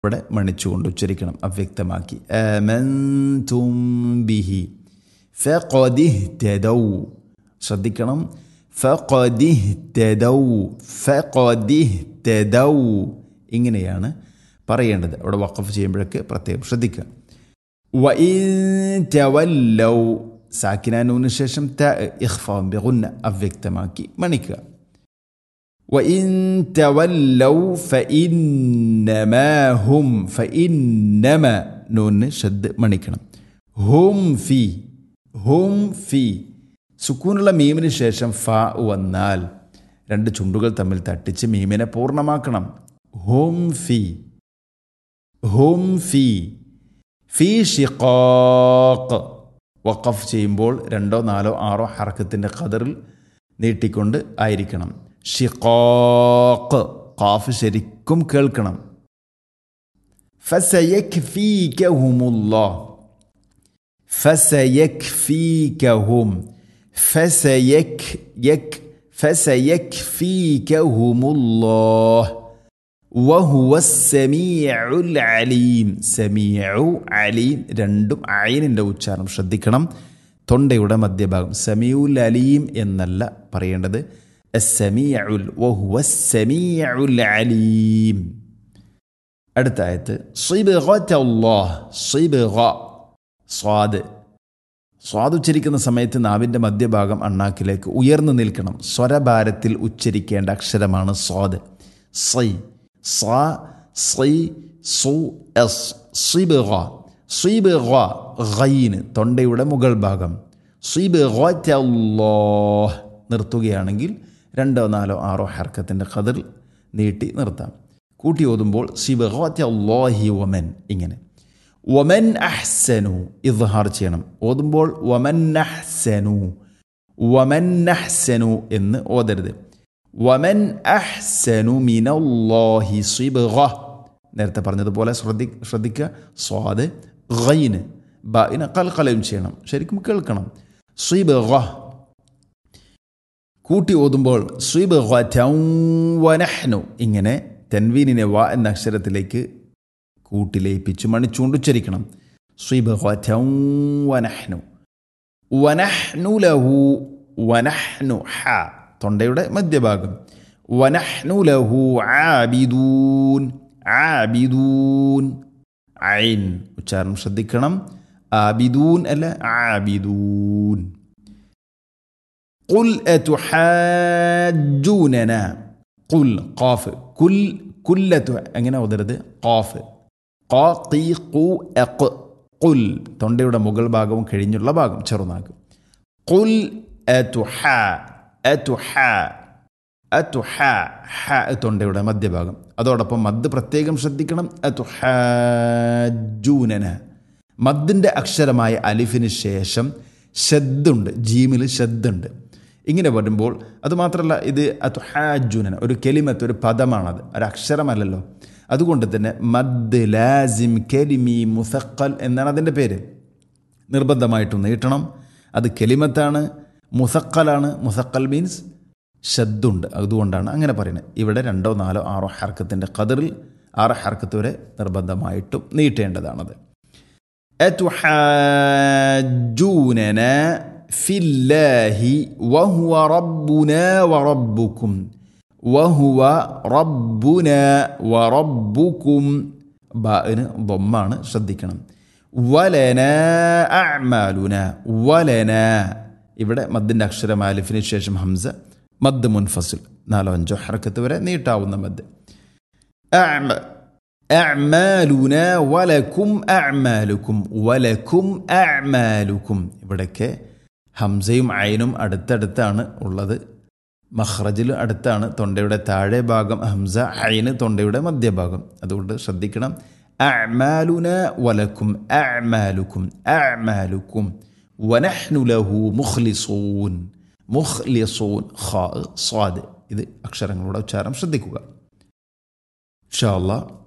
ഇവിടെ മണിച്ചുകൊണ്ട് ഉച്ചരിക്കണം അവ്യക്തമാക്കി ആമൻതും ബിഹി ഫഖദിഹ്തദൗ ശ്രദ്ധിക്കണം ഫഖദിഹ്തദൗ ഫഖദിഹ്തദൗ ഇങ്ങനെയാണ് പറയേണ്ടത് അവിടെ വഖഫ് ചെയ്യുമ്പോഴൊക്കെ പ്രത്യേകം ശ്രദ്ധിക്കുക വഇൻ തവല്ലൗ സാക്കിനാനൂന് ശേഷം ത ഇഖ്ഫാം ബിഗുന്ന അവ്യക്തമാക്കി മണിക്കുക وإن تولوا فإنما هم فإنما نون شد മണിക്കണം ഹും ഫി ഹും ഫി സുക്കൂനുള്ള മീമിന് ശേഷം ഫ വന്നാൽ രണ്ട് ചുണ്ടുകൾ തമ്മിൽ തട്ടിച്ച് മീമിനെ പൂർണ്ണമാക്കണം ഹും ഫി ഹും ഫി ഫി ഷിഖാഖ് വഖഫ് ചെയ്യുമ്പോൾ രണ്ടോ നാലോ ആറോ ഹർക്കത്തിൻ്റെ ഖദറിൽ നീട്ടിക്കൊണ്ട് ആയിരിക്കണം ഷിഖാഖ് ഖാഫ് ശരിക്കും കേൾക്കണം ഫസയക്ഫീകഹുമുല്ലാഹ് ഫസയക്ഫീകഹും ഫസയക് യക് ഫസയക്ഫീകഹുമുല്ലാഹ് വഹുവ സമീഉൽ അലീം സമീഉ അലീം രണ്ടും അയിനിൻ്റെ ഉച്ചാരണം ശ്രദ്ധിക്കണം തൊണ്ടയുടെ മധ്യഭാഗം സമീഉൽ അലീം എന്നല്ല പറയേണ്ടത് അസമീഉൽ വഹുവ സമീഉൽ അലീം അടുത്ത ആയത്ത് സിബ്ഗത്തല്ലാഹ് സിബ്ഗ സ്വാദ് സ്വാദ് ഉച്ചരിക്കുന്ന സമയത്ത് നാവിൻ്റെ മധ്യഭാഗം അണ്ണാക്കിലേക്ക് ഉയർന്നു നിൽക്കണം സ്വരഭാരത്തിൽ ഉച്ചരിക്കേണ്ട അക്ഷരമാണ് സ്വാദ് സൈ സ സൈ സു എസ് സിബ്ഗ സിബ്ഗ ഗൈന് തൊണ്ടയുടെ മുകൾ ഭാഗം സിബ്ഗത്തല്ലാഹ് നിർത്തുകയാണെങ്കിൽ രണ്ടോ നാലോ ആറോ ഹർക്കത്തിൻ്റെ ഖദർ നീട്ടി നിർത്താം കൂട്ടി ഓതുമ്പോൾ സിബഹി വമൻ ഇങ്ങനെ വമൻ അഹ്സനു ഇദ്ഹാർ ചെയ്യണം ഓതുമ്പോൾ വമൻ അഹ്സനു വമൻ അഹ്സനു എന്ന് ഓതരുത് വമൻ അഹ്സനു മിനല്ലാഹി സിബഹ നേരത്തെ പറഞ്ഞതുപോലെ ശ്രദ്ധി ശ്രദ്ധിക്കുക സ്വാദ് ഗൈന് ബിനെ കൽക്കലയും ചെയ്യണം ശരിക്കും കേൾക്കണം സിബഹ കൂട്ടി ഓതുമ്പോൾ സ്വീബ് വനഹ്നു ഇങ്ങനെ തെൻവീനിനെ വ എന്ന അക്ഷരത്തിലേക്ക് കൂട്ടിലേപ്പിച്ച് മണിച്ചുകൊണ്ട് ഉച്ചരിക്കണം സ്വീബ് വനഹ്നു വനഹ്നു ലഹു വനഹ്നു ഹ തൊണ്ടയുടെ മധ്യഭാഗം വനഹ്നു ലഹു ആബിദൂൻ ആബിദൂൻ ഐൻ ഉച്ചാരണം ശ്രദ്ധിക്കണം ആബിദൂൻ അല്ല ആബിദൂൻ قل أتحاجوننا قل قاف كل كلة അങ്ങനെ ഓതരുത് ഖാഫ് ഖാ ഖീ ഖു അഖ് ഖുൽ തൊണ്ടയുടെ മുകൾ ഭാഗവും കഴിഞ്ഞുള്ള ഭാഗം ചെറുനാക്ക് ഖുൽ അതുഹ അതുഹ അതുഹ ഹ തൊണ്ടയുടെ മധ്യഭാഗം അതോടൊപ്പം മദ് പ്രത്യേകം ശ്രദ്ധിക്കണം അതുഹൂനന മദ്ദിൻ്റെ അക്ഷരമായ അലിഫിന് ശേഷം ഷദ്ദുണ്ട് ജീമിൽ ഷദ്ദുണ്ട് ഇങ്ങനെ വരുമ്പോൾ അതുമാത്രമല്ല ഇത് അതുഹാജുനൻ ഒരു കെലിമത്ത് ഒരു പദമാണത് ഒരു അക്ഷരമല്ലല്ലോ അതുകൊണ്ട് തന്നെ മദ് ലാസിം കെലിമി മുസക്കൽ എന്നാണ് അതിൻ്റെ പേര് നിർബന്ധമായിട്ടും നീട്ടണം അത് കെലിമത്താണ് മുസക്കലാണ് മുസക്കൽ മീൻസ് ഷദ്ദുണ്ട് അതുകൊണ്ടാണ് അങ്ങനെ പറയുന്നത് ഇവിടെ രണ്ടോ നാലോ ആറോ ഹർക്കത്തിൻ്റെ കതിറിൽ ആറ് ഹർക്കത്ത് വരെ നിർബന്ധമായിട്ടും നീട്ടേണ്ടതാണത് أتحاجوننا في الله وهو ربنا وربكم وهو ربنا وربكم ബാന് ضمان ശ്രദ്ധിക്കണം വലന അഅ്മാലുന വലന ഇവിടെ മദ്ദിൻ്റെ അക്ഷരം ആലിഫിന് ശേഷം ഹംസ മദ് മുൻഫസിൽ നാലോ അഞ്ചോ ഹർക്കത്ത് വരെ നീട്ടാവുന്ന മദ് അഅ്മ അഅ്മാലുന വലക്കും അഅ്മാലുക്കും വലക്കും അഅ്മാലുക്കും ഇവിടൊക്കെ ഹംസയും അയനും അടുത്തടുത്താണ് ഉള്ളത് മഹ്റജിൽ അടുത്താണ് തൊണ്ടയുടെ താഴെ ഭാഗം ഹംസ അയിന് തൊണ്ടയുടെ മധ്യഭാഗം അതുകൊണ്ട് ശ്രദ്ധിക്കണം അഅ്മാലുന വലക്കും അഅ്മാലുക്കും അഅ്മാലുക്കും വനഹ്നു ലഹു മുഖ്ലിസൂൻ മുഖ്ലിസൂൻ ഖാ സ്വാദ് ഇത് അക്ഷരങ്ങളുടെ ഉച്ചാരണം ശ്രദ്ധിക്കുക ഇൻഷാ അല്ലാഹ്